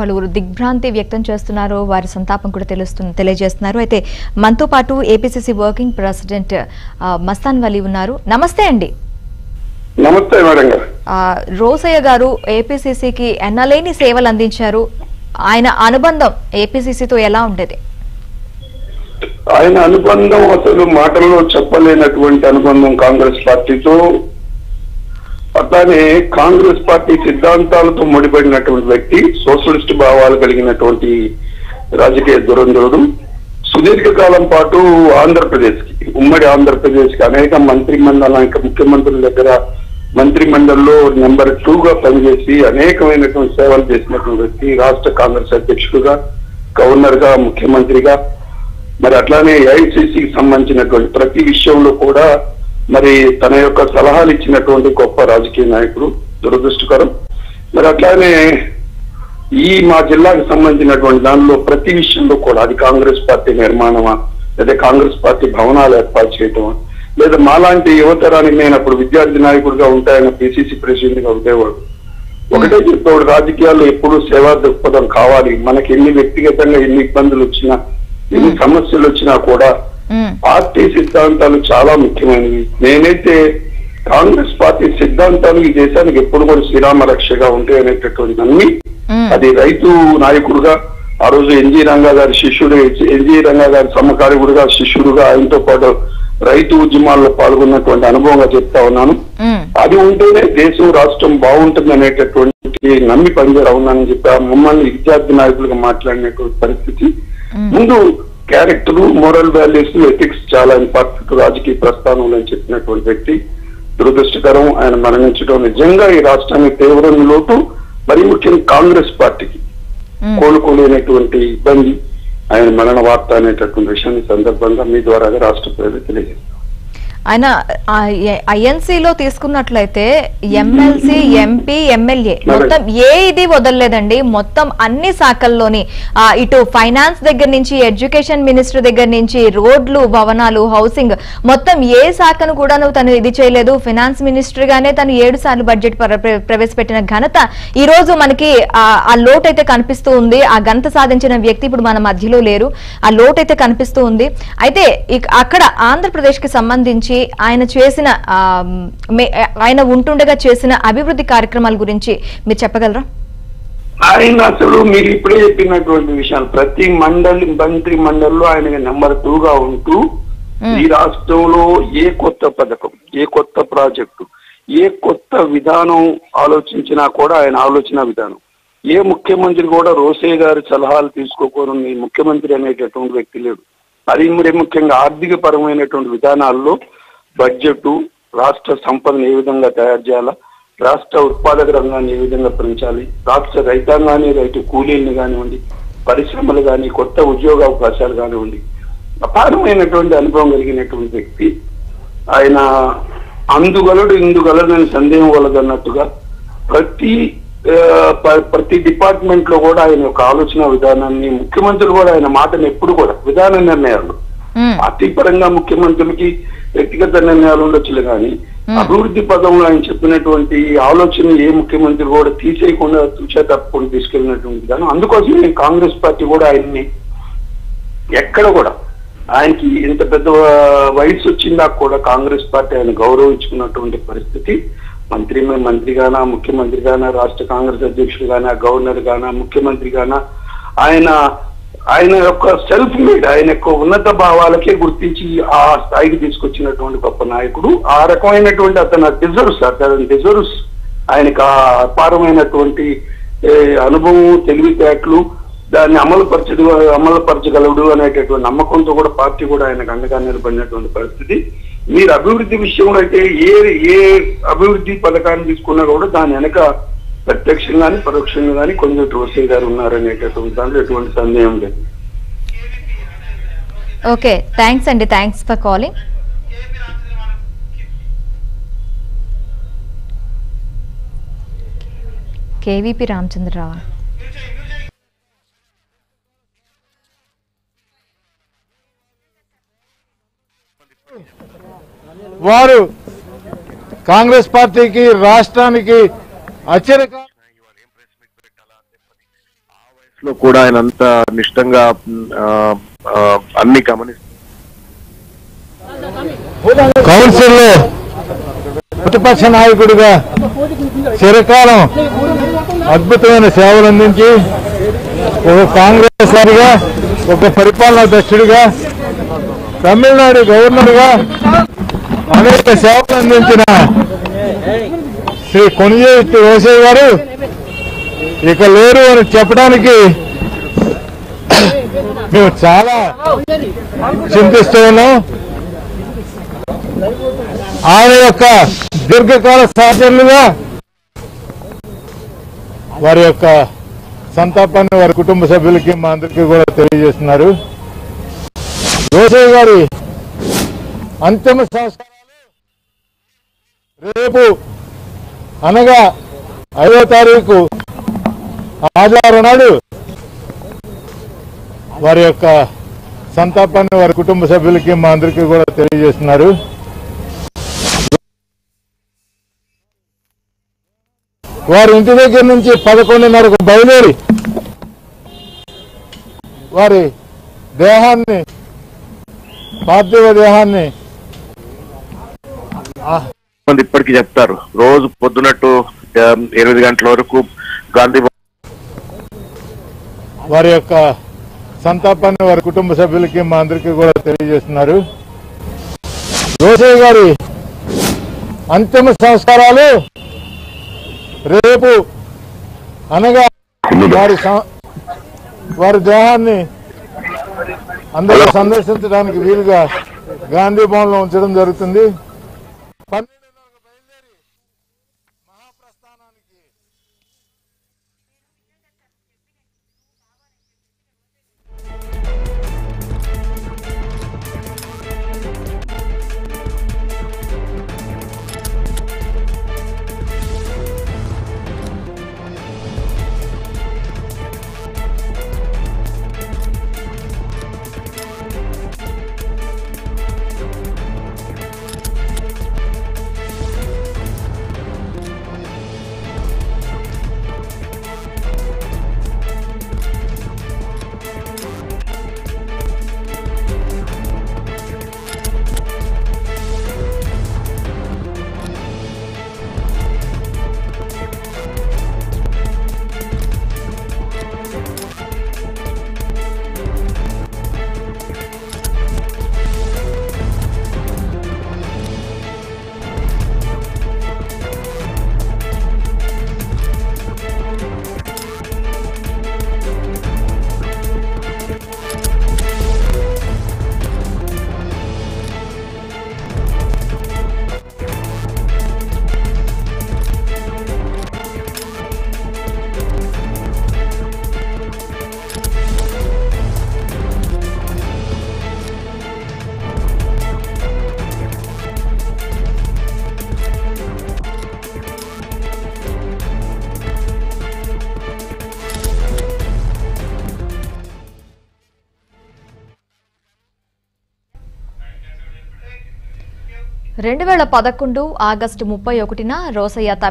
పలువురు దిగ్భ్రాంతి వ్యక్తం చేస్తున్నారు వారి సంతాపం కూడా తెలుస్తుంది తెలియజేస్తున్నారు అయితే మనతో పాటు ఏపీసీసీ వర్కింగ్ ప్రెసిడెంట్ ఆ, మస్తాన్ వలీ ఉన్నారు నమస్తే అండి నమస్తే మేడం గారు ఆ, రోసయ్య గారు ఏపీసీసీకి ఎన్నలేని సేవలు అందించారు ఆయన అనుబంధం ఏపీసీసీతో ఎలా ఉండేది ఆయన అనుబంధం అసలు మాటల్లో చెప్పలేనటువంటి అనుబంధం కాంగ్రెస్ పార్టీతో అట్లానే కాంగ్రెస్ పార్టీ సిద్ధాంతాలతో ముడిపడినటువంటి వ్యక్తి సోషలిస్ట్ భావాలు కలిగినటువంటి రాజకీయ దురంధరుడు సుదీర్ఘకాలం పాటు ఆంధ్రప్రదేశ్ కి ఉమ్మడి ఆంధ్రప్రదేశ్ కి అనేక మంత్రి మండల ముఖ్యమంత్రుల దగ్గర మంత్రి మండలిలో నెంబర్ టూ గా పనిచేసి అనేకమైనటువంటి సేవలు చేసినటువంటి వ్యక్తి రాష్ట్ర కాంగ్రెస్ అధ్యక్షుడుగా గవర్నర్ గా ముఖ్యమంత్రిగా మరి అట్లానే ఏఐసిసికి సంబంధించినటువంటి ప్రతి విషయంలో కూడా మరి తన యొక్క సలహాలు ఇచ్చినటువంటి గొప్ప రాజకీయ నాయకుడు దురదృష్టకరం మరి అట్లానే ఈ మా జిల్లాకు సంబంధించినటువంటి దానిలో ప్రతి విషయంలో కూడా అది కాంగ్రెస్ పార్టీ నిర్మాణమా లేదా కాంగ్రెస్ పార్టీ భవనాలు ఏర్పాటు చేయటమా లేదా మాలాంటి యువతరానికి నేను అప్పుడు విద్యార్థి నాయకుడిగా ఉంటాయన్న పిసిసి ప్రెసిడెంట్ గా ఉండేవాడు ఒకటే చెప్పేవాడు రాజకీయాల్లో ఎప్పుడు సేవా దృక్పథం కావాలి మనకి ఎన్ని వ్యక్తిగతంగా ఎన్ని ఇబ్బందులు వచ్చినా ఎన్ని సమస్యలు వచ్చినా కూడా ఉమ్, పార్టీ సిద్ధాంతాలు చాలా ముఖ్యమైనవి నేనైతే కాంగ్రెస్ పార్టీ సిద్ధాంతాలు ఈ దేశానికి ఎప్పుడు కూడా శ్రీరామ రక్షగా ఉంటాయి అనేటటువంటి నమ్మి ఉమ్, అది రైతు నాయకుడుగా ఆ రోజు ఎన్జి రంగా గారి శిష్యుడు ఎన్జి రంగా గారి సమకాలికుడుగా శిష్యుడుగా ఆయనతో పాటు రైతు ఉద్యమాల్లో పాల్గొన్నటువంటి అనుభవంగా చెప్తా ఉన్నాను ఉమ్, అది ఉంటేనే దేశం రాష్ట్రం బాగుంటుంది అనేటటువంటి నమ్మి పనిచేయడం ఉన్నానని చెప్పి ఆ మమ్మల్ని విద్యార్థి నాయకులుగా మాట్లాడినటువంటి పరిస్థితి ముందు క్యారెక్టర్ మోరల్ వాల్యూస్ ఎథిక్స్ చాలా ఇంపార్టెంట్ రాజకీయ ప్రస్థానంలో అని చెప్పినటువంటి వ్యక్తి దురదృష్టకరం ఆయన మరణించడం నిజంగా ఈ రాష్ట్రానికి తీవ్రమైన లోటు మరి ముఖ్యంగా కాంగ్రెస్ పార్టీకి ఉమ్. కోలుకోలేనటువంటి ఇబ్బంది ఆయన మరణ వార్త అనేటటువంటి విషయాన్ని సందర్భంగా మీ ద్వారా రాష్ట్ర ప్రజలు తెలియజేస్తాం ఆయన ఐఎన్సీలో తీసుకున్నట్లయితే ఎమ్మెల్సీ ఎంపీ ఎమ్మెల్యే మొత్తం ఏ ఇది వదలలేదండి మొత్తం అన్ని శాఖల్లోని ఆ, ఇటు ఫైనాన్స్ దగ్గర నుంచి ఎడ్యుకేషన్ మినిస్టర్ దగ్గర నుంచి రోడ్లు భవనాలు హౌసింగ్ మొత్తం ఏ శాఖను కూడాను తను ఇది చేయలేదు ఫైనాన్స్ మినిస్టర్ గానే తను ఏడు సార్లు బడ్జెట్ ప్ర- ప్ర- ప్రవేశపెట్టిన ఘనత ఈ రోజు మనకి ఆ ఆ లోటు అయితే కనిపిస్తూ ఉంది ఆ ఘనత సాధించిన వ్యక్తి ఇప్పుడు మన మధ్యలో లేరు ఆ లోటు అయితే కనిపిస్తూ ఉంది అయితే ఇక- అక్కడ ఆంధ్రప్రదేశ్ కి సంబంధించి ఆయన చేసిన ఆ, మే- ఆయన ఉంటుండగా చేసిన అభివృద్ధి కార్యక్రమాల గురించి మీరు చెప్పగలరా ఆయన అసలు మీరు ఇప్పుడే చెప్పినటువంటి విషయాలు ప్రతి మండలి మంత్రి మండలిలో ఆయన నెంబర్ టూ గా ఉంటూ మ్మ్. ఈ రాష్ట్రంలో ఏ కొత్త పథకం ఏ కొత్త ప్రాజెక్టు ఏ కొత్త విధానం ఆలోచించినా కూడా ఆయన ఆలోచన విధానం ఏ ముఖ్యమంత్రి కూడా రోసే గారి సలహాలు తీసుకోకూడని ముఖ్యమంత్రి అనేటటువంటి వ్యక్తి లేడు అది మరి ముఖ్యంగా ఆర్థిక పరమైనటువంటి విధానాల్లో బడ్జెట్ రాష్ట్ర సంపదను ఏ విధంగా తయారు చేయాలా రాష్ట్ర ఉత్పాదక రంగాన్ని ఏ విధంగా పెంచాలి రాష్ట్ర రైతాంగాన్ని రైతు కూలీలను కానివ్వండి పరిశ్రమలు కానీ కొత్త ఉద్యోగ అవకాశాలు కానివ్వండి అపారమైనటువంటి అనుభవం కలిగినటువంటి వ్యక్తి ఆయన అందుగలడు ఇందుగలడు అని సందేహం వలదన్నట్టుగా ప్రతి ఆ, ప- ప్రతి డిపార్ట్మెంట్ లో కూడా ఆయన యొక్క ఆలోచన విధానాన్ని ముఖ్యమంత్రులు కూడా ఆయన మాటను ఎప్పుడు కూడా విధాన నిర్ణయాలు ఉమ్, పార్టీ పరంగా ముఖ్యమంత్రులకి వ్యక్తిగత నిర్ణయాలు ఉండొచ్చులే కానీ అభివృద్ధి పదంలో ఆయన చెప్పినటువంటి ఆలోచన ఏ ముఖ్యమంత్రి కూడా తీసేయకుండా తుచా తప్పకుండా తీసుకెళ్ళినటువంటి విధానం అందుకోసమే కాంగ్రెస్ పార్టీ కూడా ఆయన్ని ఎక్కడ కూడా ఆయనకి ఇంత పెద్ద వయసు వచ్చిందా కూడా కాంగ్రెస్ పార్టీ ఆయన గౌరవించుకున్నటువంటి పరిస్థితి మంత్రి మంత్రిగానా ముఖ్యమంత్రి గానా రాష్ట్ర కాంగ్రెస్ అధ్యక్షుడు గానా గవర్నర్ గానా ముఖ్యమంత్రి గానా ఆయన ఆయన యొక్క సెల్ఫ్ మేడ్ ఆయన యొక్క ఉన్నత భావాలకే గుర్తించి ఆ స్థాయికి తీసుకొచ్చినటువంటి గొప్ప నాయకుడు ఆ రకమైనటువంటి అతను డిజర్వ్స్ అతను డిజర్వ్స్ ఆయనకు ఆ అపారమైనటువంటి ఏ, అనుభవం తెలివితేటలు దాన్ని అమలు పరచడు అమలు పరచగలడు అనేటటువంటి నమ్మకంతో కూడా పార్టీ కూడా ఆయనకు అండగా నిలబడినటువంటి పరిస్థితి మీరు అభివృద్ధి విషయంలో అయితే ఏ ఏ అభివృద్ధి పథకాన్ని తీసుకున్నా కూడా దాని వెనక ప్రత్యక్షంగాని పరోక్షంగా కానీ కొంచెం రోసే గారు ఉన్నారనేటటువంటి దాంట్లో ఎటువంటి సందేహం లేదు ఓకే థ్యాంక్స్ అండి thanks for calling KVP Ramachandra Rao వారు కాంగ్రెస్ పార్టీకి రాష్ట్రానికి అత్యధిక లో కూడా ఆయన అంత నిష్టంగా ఆ, ఆ, అన్ని గమనిస్తూ కౌన్సిల్ లో ప్రతిపక్ష నాయకుడిగా చిరకాలం అద్భుతమైన సేవలు అందించి ఒక కాంగ్రెస్ వారిగా ఒక పరిపాలనా దక్షుడిగా తమిళనాడు గవర్నర్ గా అనేక సేవలు అందించిన శ్రీ కొనిజేటి రోసయ్య గారు ఇక లేరు అని చెప్పడానికి మేము చాలా చింతిస్తూ ఉన్నాం ఆయన యొక్క దీర్ఘకాల సహచరులుగా వారి యొక్క సంతాపాన్ని వారి కుటుంబ సభ్యులకి మా అందరికీ కూడా తెలియజేస్తున్నారు రోసయ్య గారి అంతిమ సంస్కారాలు రేపు అనగా ఐదో తారీఖు ఆదివారం నాడు వారి యొక్క సంతాపాన్ని వారి కుటుంబ సభ్యులకి మా అందరికీ కూడా తెలియజేస్తున్నారు వారి ఇంటి దగ్గర నుంచి పదకొండున్నరకు బయలుదేరి వారి దేహాన్ని పార్థివ దేహాన్ని ఆ, మంది ఇప్పటికీ చెప్తారు రోజు పొద్దునట్టు ఆ, ఎనిమిది గంటల వరకు గాంధీ భవన్ వారి యొక్క సంతాపాన్ని వారి కుటుంబ సభ్యులకి మా అందరికీ కూడా తెలియజేస్తున్నారు రోసయ్య గారి అంతిమ సంస్కారాలు రేపు అనగా వారి సం- వారి దేహాన్ని అందరూ సందర్శించడానికి వీలుగా గాంధీ భవన్ లో ఉంచడం జరుగుతుంది పన్నెండున్నరకు బయలుదేరి మహాప్రస్థానానికి రెండు వేల పదకొండు ఆగస్టు ముప్పై ఒకటిన రోసయ్య తమిళ